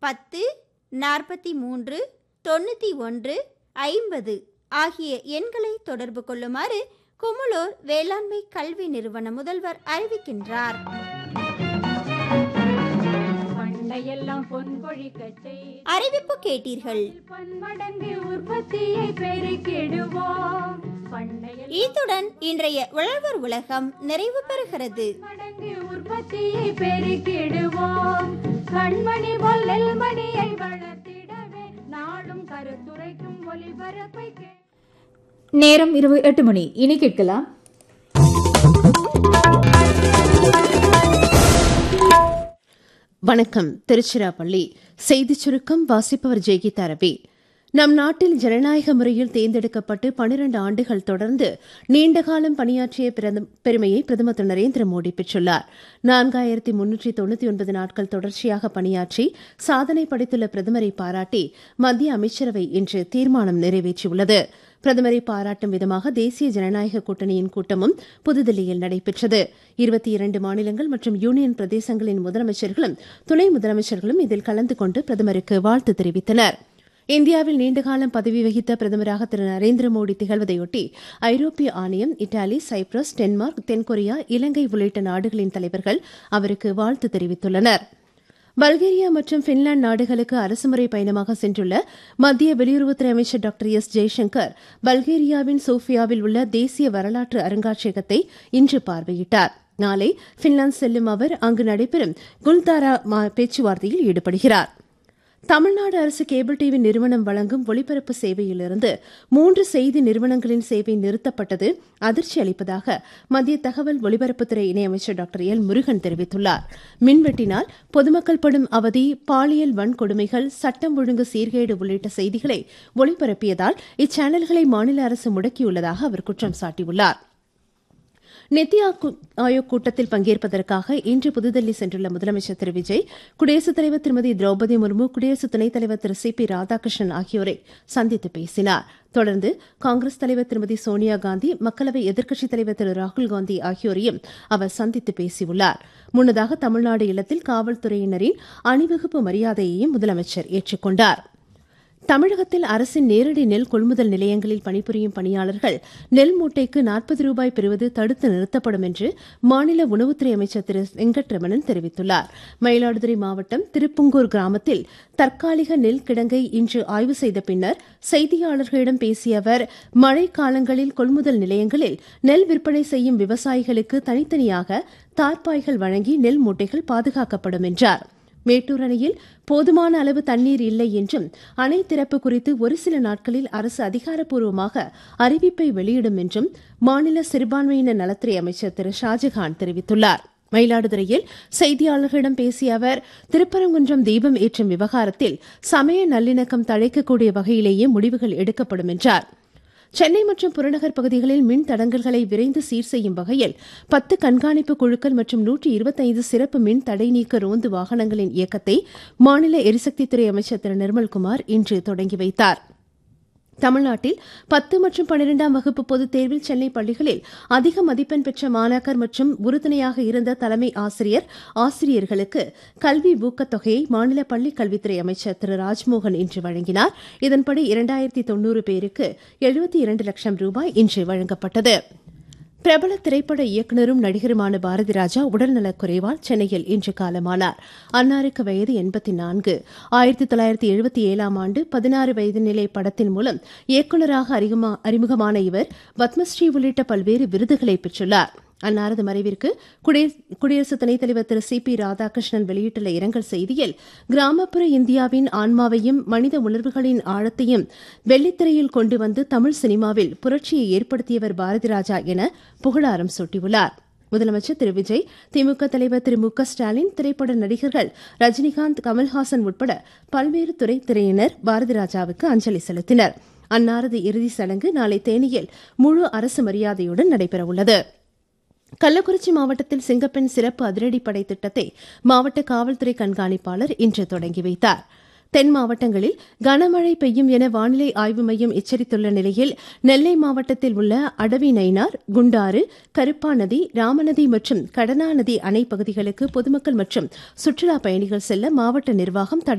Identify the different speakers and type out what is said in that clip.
Speaker 1: பத்து நாற்பத்தி மூன்று தொண்ணூற்றி ஒன்று ஐம்பது ஆகிய எண்களை தொடர்பு கொள்ளுமாறு குமுளூர் வேளாண்மை கல்வி நிறுவன முதல்வர் அறிவிக்கின்றார்
Speaker 2: பண்டையெல்லாம் பொன் கொழிக்கச் செய்
Speaker 1: அறிவிப்பு கேட்டீர்கள்
Speaker 2: பன்மடங்கு உற்பத்தியை பெருக்கிடுவோம் பண்டையெல்லாம்
Speaker 1: இத்துடன் இன்றைய உழவர் உலகம் நிறைவு பெறுகிறது
Speaker 2: மடங்கு உற்பத்தியை பெருக்கிடுவோம் கண்மணி பொல்லல் மணியை வளர்த்திடவே நாடும் கருத்துரைக்கும் ஒளிபரப்பை கே
Speaker 3: நேரம் இரவு எட்டு மணி இனி கேட்கலாம்
Speaker 4: வணக்கம் திருச்சிராப்பள்ளி செய்திச் சுருக்கம் வாசிப்பவர் ஜெய்கீதா ரவி நம் நாட்டில் ஜனநாயக முறையில் தேர்ந்தெடுக்கப்பட்டு பனிரண்டு ஆண்டுகள் தொடர்ந்து நீண்டகாலம் பணியாற்றிய பிரதம்- பெருமையை பிரதமர் திரு நரேந்திர மோடி பெற்றுள்ளார் நான்காயிரத்தி முன்னூற்றி தொண்ணூற்றி ஒன்பது நாட்கள் தொடர்ச்சியாக பணியாற்றி சாதனை படைத்துள்ள பிரதமரை பாராட்டி மத்திய அமைச்சரவை இன்று தீர்மானம் நிறைவேற்றியுள்ளது பிரதமரை பாராட்டும் விதமாக தேசிய ஜனநாயக கூட்டணியின் கூட்டமும் புதுதில்லியில் நடைபெற்றது இருபத்தி இரண்டு மாநிலங்கள் மற்றும் யூனியன் பிரதேசங்களின் முதலமைச்சர்களும் துணை முதலமைச்சர்களும் இதில் கலந்து கொண்டு பிரதமருக்கு வாழ்த்து தெரிவித்தனர் இந்தியாவில் நீண்டகாலம் பதவி வகித்த பிரதமராக திரு நரேந்திர மோடி திகழ்வதையொட்டி ஐரோப்பிய ஆணையம் இத்தாலி சைப்ரஸ் டென்மார்க் தென்கொரியா இலங்கை உள்ளிட்ட நாடுகளின் தலைவர்கள் அவருக்கு வாழ்த்து தெரிவித்துள்ளனர் பல்கேரியா மற்றும் பின்லாந்து நாடுகளுக்கு அரசுமுறை பயணமாக சென்றுள்ள மத்திய வெளியுறவுத்துறை அமைச்சர் டாக்டர் எஸ் ஜெய்சங்கர் பல்கேரியாவின் சோஃபியாவில் உள்ள தேசிய வரலாற்று அருங்காட்சியகத்தை இன்று பார்வையிட்டார் நாளை பின்லாந்து செல்லும் அவர் அங்கு நடைபெறும் குல்தாரா மா- பேச்சுவார்த்தையில் ஈடுபடுகிறார் தமிழ்நாடு அரசு கேபிள் டிவி நிறுவனம் வழங்கும் ஒளிபரப்பு சேவையிலிருந்து மூன்று செய்தி நிறுவனங்களின் சேவை நிறுத்தப்பட்டது அதிர்ச்சி அளிப்பதாக மத்திய தகவல் ஒலிபரப்புத்துறை இணையமைச்சர் டாக்டர் எல் முருகன் தெரிவித்துள்ளார் மின்வெட்டினால் பொதுமக்கள் படும் அவதி பாலியல் வன்கொடுமைகள் சட்டம் ஒழுங்கு சீர்கேடு உள்ளிட்ட செய்திகளை ஒளிபரப்பியதால் இச்சேனல்களை மாநில அரசு முடக்கியுள்ளதாக அவர் குற்றம் சாட்டியுள்ளார் நித்தி ஆக்கு- ஆயோக் கூட்டத்தில் பங்கேற்பதற்காக இன்று புதுதில்லி சென்றுள்ள முதலமைச்சர் திரு விஜய் குடியரசுத் தலைவர் திருமதி திரௌபதி முர்மு குடியரசு துணைத் தலைவர் திரு சி பி ராதாகிருஷ்ணன் ஆகியோரை சந்தித்து பேசினார் தொடர்ந்து காங்கிரஸ் தலைவர் திருமதி சோனியா காந்தி மக்களவை எதிர்க்கட்சித் தலைவர் திரு ராகுல் காந்தி ஆகியோரையும் அவர் சந்தித்து பேசியுள்ளார் முன்னதாக தமிழ்நாடு இல்லத்தில் காவல்துறையினரின் அணிவகுப்பு மரியாதையையும் முதலமைச்சர் ஏற்றுக்கொண்டார் தமிழகத்தில் அரசின் நேரடி நெல் கொள்முதல் நிலையங்களில் பணிபுரியும் பணியாளர்கள் நெல் மூட்டைக்கு நாற்பது ரூபாய் பெறுவது தடுத்து நிறுத்தப்படும் என்று மாநில உணவுத்துறை அமைச்சர் திரு வெங்கட்ரமணன் தெரிவித்துள்ளார் மயிலாடுதுறை மாவட்டம் திருப்புங்கூர் கிராமத்தில் தற்காலிக நெல் கிடங்கை இன்று ஆய்வு செய்த பின்னர் செய்தியாளர்களிடம் பேசிய அவர் மழை காலங்களில் கொள்முதல் நிலையங்களில் நெல் விற்பனை செய்யும் விவசாயிகளுக்கு தனித்தனியாக தார்பாய்கள் வழங்கி நெல் மூட்டைகள் பாதுகாக்கப்படும் என்றார் மேட்டூர் அணையில் போதுமான அளவு தண்ணீர் இல்லை என்றும் அணை திறப்பு குறித்து ஒரு சில நாட்களில் அரசு அதிகாரப்பூர்வமாக அறிவிப்பை வெளியிடும் என்றும் மாநில சிறுபான்மையினர் நலத்துறை அமைச்சர் திரு ஷாஜகான் தெரிவித்துள்ளார் மயிலாடுதுறையில் செய்தியாளர்களிடம் பேசிய அவர் திருப்பரங்குன்றம் தீபம் ஏற்றும் விவகாரத்தில் சமய நல்லிணக்கம் தழைக்கக்கூடிய வகையிலேயே முடிவுகள் எடுக்கப்படும் என்றார் சென்னை மற்றும் புறநகர் பகுதிகளில் மின் தடங்கல்களை விரைந்து சீர் செய்யும் வகையில் பத்து கண்காணிப்பு குழுக்கள் மற்றும் நூற்றி இருபத்தைந்து சிறப்பு மின் தடை நீக்க ரோந்து வாகனங்களின் இயக்கத்தை மாநில எரிசக்தித்துறை அமைச்சர் திரு நிர்மல்குமார் இன்று தொடங்கி வைத்தார் தமிழ்நாட்டில் பத்து மற்றும் பன்னிரெண்டாம் வகுப்பு பொதுத் தேர்வில் சென்னை பள்ளிகளில் அதிக மதிப்பெண் பெற்ற மாணாக்கர் மற்றும் உறுதுணையாக இருந்த தலைமை ஆசிரியர் ஆசிரியர்களுக்கு கல்வி ஊக்கத் தொகையை மாநில பள்ளிக் கல்வித்துறை அமைச்சர் திரு ராஜ்மோகன் இன்று வழங்கினார் இதன்படி இரண்டாயிரத்தி தொன்னூறு பேருக்கு எழுபத்தி இரண்டு லட்சம் ரூபாய் இன்று வழங்கப்பட்டது பிரபல திரைப்பட இயக்குநரும் நடிகருமான பாரதி ராஜா உடல்நலக் குறைவால் சென்னையில் இன்று காலமானார் அன்னாருக்கு வயது எண்பத்தி நான்கு ஆயிரத்தி தொள்ளாயிரத்தி எழுபத்தி ஏழாம் ஆண்டு பதினாறு வயது நிலை படத்தின் மூலம் இயக்குநராக அறிமுகமா- அறிமுகமான இவர் பத்மஸ்ரீ உள்ளிட்ட பல்வேறு விருதுகளை பெற்றுள்ளார் அன்னாரது மறைவிற்கு குடியரசு குடியரசு துணைத் தலைவர் திரு சி பி ராதாகிருஷ்ணன் வெளியிட்டுள்ள இரங்கல் செய்தியில் கிராமப்புற இந்தியாவின் ஆன்மாவையும் மனித உணர்வுகளின் ஆழத்தையும் வெள்ளித்திரையில் கொண்டு வந்து தமிழ் சினிமாவில் புரட்சியை ஏற்படுத்தியவர் பாரதி ராஜா என புகழாரம் சூட்டியுள்ளார் முதலமைச்சர் திரு விஜய் திமுக தலைவர் திரு மு க ஸ்டாலின் திரைப்பட நடிகர்கள் ரஜினிகாந்த் கமல்ஹாசன் உட்பட பல்வேறு துறை திரையினர் பாரதி ராஜாவுக்கு அஞ்சலி செலுத்தினர் அன்னாரது இறுதிச் சடங்கு நாளை தேனியில் முழு அரசு மரியாதையுடன் நடைபெறவுள்ளது கள்ளக்குறிச்சி மாவட்டத்தில் சிங்கப்பெண் சிறப்பு அதிரடிப்படை திட்டத்தை மாவட்ட காவல்துறை கண்காணிப்பாளர் இன்று தொடங்கி வைத்தார் தென் மாவட்டங்களில் கனமழை பெய்யும் என வானிலை ஆய்வு மையம் எச்சரித்துள்ள நிலையில் நெல்லை மாவட்டத்தில் உள்ள அடவி நயினார் குண்டாறு கருப்பாநதி ராமநதி மற்றும் கடனாநதி அணை பகுதிகளுக்கு பொதுமக்கள் மற்றும் சுற்றுலா பயணிகள் செல்ல மாவட்ட நிர்வாகம் தடை